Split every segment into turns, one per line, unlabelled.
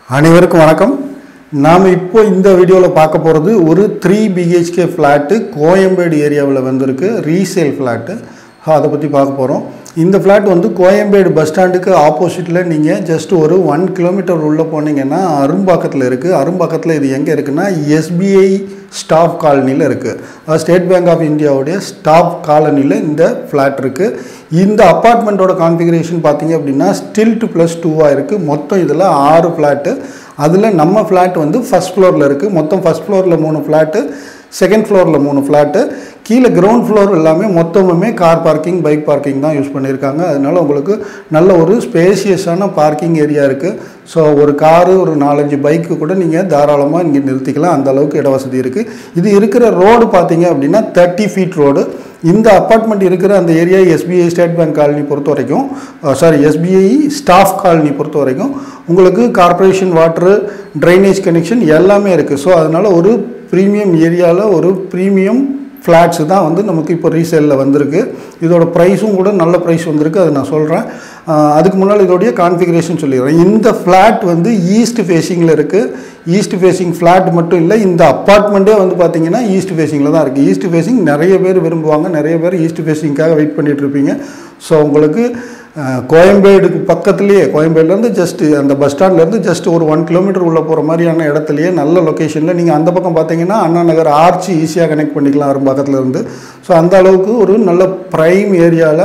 அனைவருக்கும் வணக்கம் நாம் இப்போ இந்த வீடியோவில் பார்க்க போகிறது ஒரு த்ரீ பிஹெச்கே ஃப்ளாட்டு கோயம்பேடு ஏரியாவில் வந்திருக்கு ரீசேல் ஃப்ளாட்டு அதை பற்றி பார்க்க போகிறோம் இந்த ஃப்ளாட் வந்து கோயம்பேடு பஸ் ஸ்டாண்டுக்கு ஆப்போசிட்டில் நீங்கள் ஜஸ்ட் ஒரு ஒன் கிலோமீட்டர் உள்ளே போனீங்கன்னா அரும்பாக்கத்தில் இருக்குது அரும்பாக்கத்தில் இது எங்கே இருக்குன்னா எஸ்பிஐ ஸ்டாஃப் காலனியில் இருக்குது ஸ்டேட் பேங்க் ஆஃப் இந்தியாவுடைய ஸ்டாஃப் காலனியில் இந்த ஃப்ளாட் இருக்குது இந்த அப்பார்ட்மெண்ட்டோட கான்ஃபிகரேஷன் பார்த்தீங்க அப்படின்னா ஸ்டில்ட் ப்ளஸ் டூவாக இருக்குது மொத்தம் இதில் ஆறு ஃப்ளாட்டு அதில் நம்ம ஃப்ளாட் வந்து ஃபஸ்ட் ஃப்ளோரில் இருக்குது மொத்தம் ஃபஸ்ட் ஃப்ளோரில் மூணு ஃப்ளாட்டு செகண்ட் ஃப்ளோரில் மூணு ஃப்ளாட்டு கீழே கிரவுண்ட் ஃப்ளோர் எல்லாமே மொத்தமுமே கார் பார்க்கிங் பைக் பார்க்கிங் தான் யூஸ் பண்ணியிருக்காங்க அதனால உங்களுக்கு நல்ல ஒரு ஸ்பேசியஸான பார்க்கிங் ஏரியா இருக்குது ஸோ ஒரு காரு ஒரு நாலஞ்சு பைக்கு கூட நீங்கள் தாராளமாக இங்கே நிறுத்திக்கலாம் அந்த அளவுக்கு இட வசதி இருக்குது இது இருக்கிற ரோடு பார்த்தீங்க அப்படின்னா தேர்ட்டி ஃபீட் ரோடு இந்த அப்பார்ட்மெண்ட் இருக்கிற அந்த area SBI state bank colony பொறுத்த வரைக்கும் சாரி எஸ்பிஐ ஸ்டாஃப் காலனி பொறுத்த வரைக்கும் உங்களுக்கு கார்ப்பரேஷன் வாட்டரு ட்ரைனேஜ் கனெக்ஷன் எல்லாமே இருக்குது ஸோ அதனால் ஒரு ப்ரீமியம் ஏரியாவில் ஒரு ப்ரீமியம் ஃப்ளாட்ஸு தான் வந்து நமக்கு இப்போ ரீசேலில் வந்திருக்கு இதோட ப்ரைஸும் கூட நல்ல ப்ரைஸ் வந்திருக்கு அதை நான் சொல்கிறேன் அதுக்கு முன்னால் இதோடைய கான்ஃபிகரேஷன் சொல்லிடுறேன் இந்த ஃப்ளாட் வந்து ஈஸ்ட் ஃபேஸிங்கில் இருக்குது ஈஸ்ட் ஃபேஸிங் ஃப்ளாட் மட்டும் இல்லை இந்த அப்பார்ட்மெண்ட்டே வந்து பார்த்தீங்கன்னா ஈஸ்ட் ஃபேஸிங்கில் தான் இருக்குது ஈஸ்ட் ஃபேஸிங் நிறைய பேர் விரும்புவாங்க நிறைய பேர் ஈஸ்ட் ஃபேஸிங்காக வெயிட் பண்ணிட்டு இருப்பீங்க ஸோ உங்களுக்கு அஹ், கோயம்பேடுக்கு பக்கத்துலேயே கோயம்பேடுலேருந்து ஜஸ்ட் அந்த பஸ் ஸ்டாண்ட்லேருந்து ஜஸ்ட் ஒரு ஒன் கிலோமீட்டர் உள்ள போகிற மாதிரியான இடத்துலையே நல்ல லொக்கேஷனில் நீங்கள் அந்த பக்கம் பார்த்தீங்கன்னா அண்ணா நகர் ஆர்ச்சி ஈஸியாக கனெக்ட் பண்ணிக்கலாம் அரும்பாக்கத்தில் இருந்து ஸோ அந்த அளவுக்கு ஒரு நல்ல ப்ரைம் ஏரியாவில்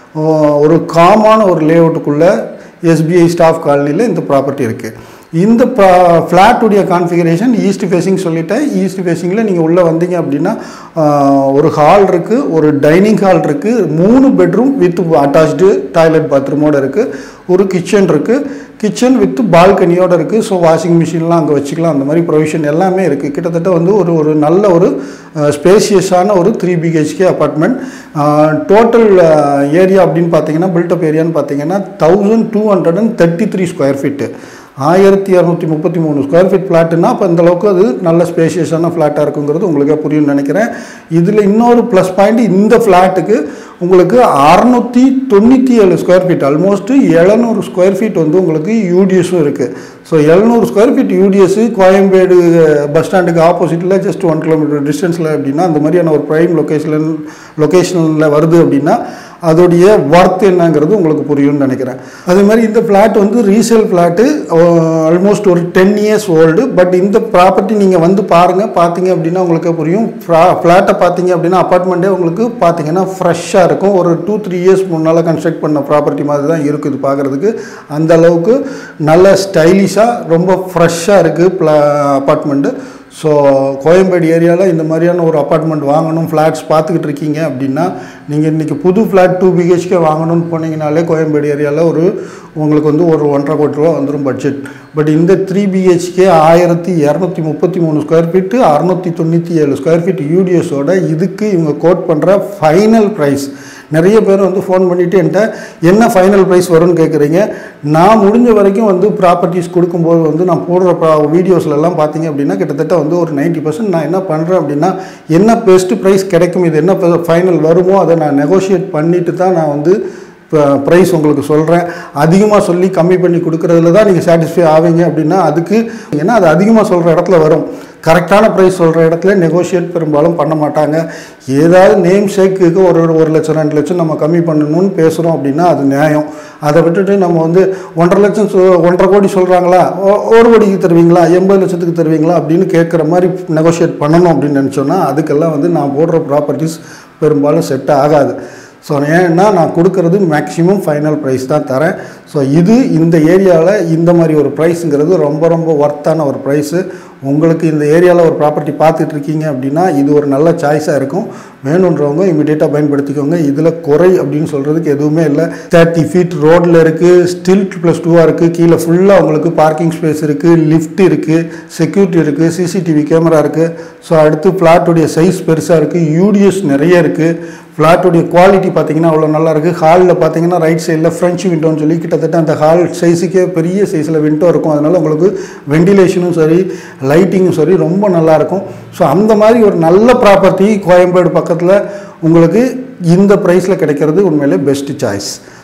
ஒரு காமான ஒரு லேஅவுட்டுக்குள்ளே எஸ்பிஐ ஸ்டாஃப் காலனியில் இந்த ப்ராப்பர்ட்டி இருக்குது இந்த ஃப்ளாட்டுடைய கான்ஃபிகரேஷன் ஈஸ்ட் ஃபேஸிங் சொல்லிட்டேன் ஈஸ்ட் ஃபேஸிங்கில் நீங்கள் உள்ளே வந்தீங்க அப்படின்னா ஆஹ், ஒரு ஹால் இருக்குது ஒரு டைனிங் ஹால் இருக்குது மூணு பெட்ரூம் வித் அட்டாச்டு டாய்லெட் பாத்ரூமோடு இருக்குது ஒரு கிச்சன் இருக்குது கிச்சன் வித் பால்கனியோடு இருக்குது ஸோ வாஷிங் மிஷின்லாம் அங்கே வச்சுக்கலாம் அந்த மாதிரி ப்ரொவிஷன் எல்லாமே இருக்குது கிட்டத்தட்ட வந்து ஒரு ஒரு நல்ல ஒரு ஸ்பேசியஸான ஒரு three BHK apartment total area அப்படின்னு பார்த்தீங்கன்னா பில்டப் ஏரியான்னு பார்த்தீங்கன்னா thousand two hundred and thirty three square feet ஆயிரத்தி இரநூத்தி முப்பத்தி மூணு ஸ்கொயர் ஃபீட் ஃப்ளாட்டுன்னா அப்போ இந்த அளவுக்கு அது நல்ல ஸ்பேஷியஸான ஃப்ளாட்டாக இருக்குங்கிறது உங்களுக்கே புரியும்னு நினைக்கிறேன் இதில் இன்னொரு ப்ளஸ் பாயிண்ட் இந்த ஃப்ளாட்டுக்கு உங்களுக்கு அறநூற்றி தொண்ணூற்றி ஏழு ஸ்கொயர் ஃபீட் ஆல்மோஸ்ட் எழுநூறு ஸ்கொயர் ஃபீட் வந்து உங்களுக்கு யூடிஎஸும் இருக்குது ஸோ எழுநூறு square feet UDS Koyambedu bus ஸ்டாண்டுக்கு ஆப்போசிட்டில் ஜஸ்ட் ஒன் கிலோமீட்டர் டிஸ்டன்ஸில் அப்படின்னா அந்த மாதிரியான ஒரு ப்ரைம் லொக்கேஷன் லொக்கேஷனில் வருது அப்படின்னா அதோடைய ஒர்த் என்னங்கிறது உங்களுக்கு புரியும்னு நினைக்கிறேன் அதே மாதிரி இந்த ஃப்ளாட் வந்து ரீசேல் ஃப்ளாட்டு ஆல்மோஸ்ட் ஒரு டென் இயர்ஸ் ஓல்டு பட் இந்த ப்ராப்பர்ட்டி நீங்கள் வந்து பாருங்கள் பார்த்தீங்க அப்படின்னா உங்களுக்கு புரியும் ஃப்ளாட்டை பார்த்தீங்க அப்படின்னா அப்பார்ட்மெண்ட்டே உங்களுக்கு பார்த்தீங்கன்னா ஃப்ரெஷ்ஷாக இருக்கும் ஒரு டூ த்ரீ இயர்ஸ் முன்னால் கன்ஸ்ட்ரக்ட் பண்ண ப்ராப்பர்ட்டி மாதிரி தான் இருக்குது பார்க்குறதுக்கு அந்த அளவுக்கு நல்ல ஸ்டைலிஷாக ரொம்ப ஃப்ரெஷ்ஷாக இருக்குது ப்ளா அப்பார்ட்மெண்ட்டு ஸோ கோயம்பேடு ஏரியாவில் இந்த மாதிரியான ஒரு அப்பார்ட்மெண்ட் வாங்கணும் ஃப்ளாட்ஸ் பார்த்துக்கிட்டு இருக்கீங்க அப்படின்னா நீங்கள் இன்றைக்கி புது ஃப்ளாட் டூ பிஹெச்கே வாங்கணும்னு போனீங்கனாலே கோயம்பேடு ஏரியாவில் ஒரு உங்களுக்கு வந்து ஒரு ஒன்றரை கோடி ரூபா வந்துடும் பட்ஜெட் பட் இந்த த்ரீ பிஹெச்கே ஆயிரத்தி இரநூத்தி முப்பத்தி மூணு ஸ்கொயர் ஃபீட்டு அறநூற்றி தொண்ணூற்றி ஏழு ஸ்கொயர் ஃபீட் யூடிஎஸோட இதுக்கு இவங்க கோட் பண்ணுற ஃபைனல் ப்ரைஸ் நிறைய பேர் வந்து ஃபோன் பண்ணிவிட்டு என்கிட்ட என்ன ஃபைனல் ப்ரைஸ் வரும்னு கேட்குறீங்க நான் முடிஞ்ச வரைக்கும் வந்து ப்ராப்பர்ட்டிஸ் கொடுக்கும்போது வந்து நான் போடுற ப்ரா வீடியோஸ்லலாம் பார்த்தீங்க அப்படின்னா கிட்டத்தட்ட வந்து ஒரு 90% பர்சன்ட் நான் என்ன பண்ணுறேன் அப்படின்னா என்ன பெஸ்ட் ப்ரைஸ் கிடைக்கும் இது என்ன ஃபைனல் வருமோ அதை நான் நெகோஷியேட் பண்ணிட்டு தான் நான் வந்து ப்ரைஸ் உங்களுக்கு சொல்கிறேன் அதிகமாக சொல்லி கம்மி பண்ணி கொடுக்குறதுல தான் நீங்கள் சாட்டிஸ்ஃபை ஆவீங்க அப்படின்னா அதுக்கு ஏன்னா அது அதிகமாக சொல்கிற இடத்துல வரும் கரெக்டான ப்ரைஸ் சொல்கிற இடத்துல நெகோஷியேட் பெரும்பாலும் பண்ண மாட்டாங்க ஏதாவது நேம் ஷேக்குக்கு ஒரு ஒரு ஒரு லட்சம் ரெண்டு லட்சம் நம்ம கம்மி பண்ணணும்னு பேசுகிறோம் அப்படின்னா அது நியாயம் அதை விட்டுட்டு நம்ம வந்து ஒன்றரை லட்சம் சொ- ஒன்றரை கோடி சொல்கிறாங்களா ஒரு கோடிக்கு தருவீங்களா எண்பது லட்சத்துக்கு தருவீங்களா அப்படின்னு கேட்குற மாதிரி நெகோஷியேட் பண்ணணும் அப்படின்னு நினச்சோன்னா அதுக்கெல்லாம் வந்து நான் போடுற ப்ராப்பர்ட்டிஸ் பெரும்பாலும் செட் ஆகாது ஸோ ஏன்னா நான் கொடுக்கறது மேக்ஸிமம் ஃபைனல் ப்ரைஸ் தான் தரேன் ஸோ இது இந்த ஏரியாவில் இந்த மாதிரி ஒரு ப்ரைஸுங்கிறது ரொம்ப ரொம்ப ஒர்த்தான ஒரு ப்ரைஸு உங்களுக்கு இந்த ஏரியாவில் ஒரு ப்ராப்பர்ட்டி பார்த்துட்டு இருக்கீங்க அப்படின்னா இது ஒரு நல்ல சாய்ஸாக இருக்கும் வேணுன்றவங்க இமீடியட்டாக பயன்படுத்திக்கோங்க இதில் குறை அப்படின்னு சொல்கிறதுக்கு எதுவுமே இல்லை தேர்ட்டி ஃபீட் ரோட்டில் இருக்குது ஸ்டில்ட் ப்ளஸ் டூவாக இருக்குது கீழே ஃபுல்லாக உங்களுக்கு பார்க்கிங் ஸ்பேஸ் இருக்குது லிஃப்ட் இருக்குது செக்யூரிட்டி இருக்குது சிசிடிவி கேமரா இருக்குது ஸோ அடுத்து ஃப்ளாட்டுடைய சைஸ் பெருசாக இருக்குது யூடிஎஸ் நிறைய இருக்குது ஃப்ளாட்டுடைய குவாலிட்டி பார்த்தீங்கன்னா அவ்வளோ நல்லா இருக்குது ஹாலில் பார்த்தீங்கன்னா ரைட் சைடில் ஃப்ரெஞ்ச் விண்டோன்னு சொல்லி கிட்டத்தட்ட அந்த ஹால் சைஸுக்கே பெரிய சைஸில் விண்டோ இருக்கும் அதனால் உங்களுக்கு வெண்டிலேஷனும் சரி லைட்டிங்கும் சரி ரொம்ப நல்லா இருக்கும் ஸோ அந்த மாதிரி ஒரு நல்ல ப்ராப்பர்ட்டி கோயம்பேடு பக்கத்தில் உங்களுக்கு இந்த ப்ரைஸில் கிடைக்கிறது உண்மையிலே பெஸ்ட் சாய்ஸ்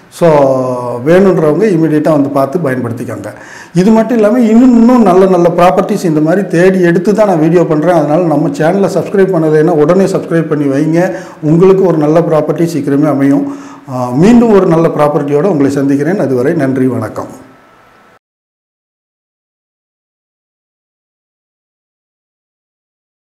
ஸோ வேணுன்றவங்க இமீடியட்டாக வந்து பார்த்து பயன்படுத்திக்கோங்க இது மட்டும் இல்லாமல் இன்னும் இன்னும் நல்ல நல்ல ப்ராப்பர்ட்டிஸ் இந்த மாதிரி தேடி எடுத்து தான் நான் வீடியோ பண்ணுறேன் அதனால் நம்ம சேனலை சப்ஸ்கிரைப் பண்ணலைன்னா உடனே சப்ஸ்கிரைப் பண்ணி வைங்க உங்களுக்கு ஒரு நல்ல ப்ராப்பர்ட்டி சீக்கிரமே அமையும் ஆஹ் மீண்டும் ஒரு நல்ல ப்ராப்பர்ட்டியோடு உங்களை சந்திக்கிறேன் அதுவரை நன்றி வணக்கம்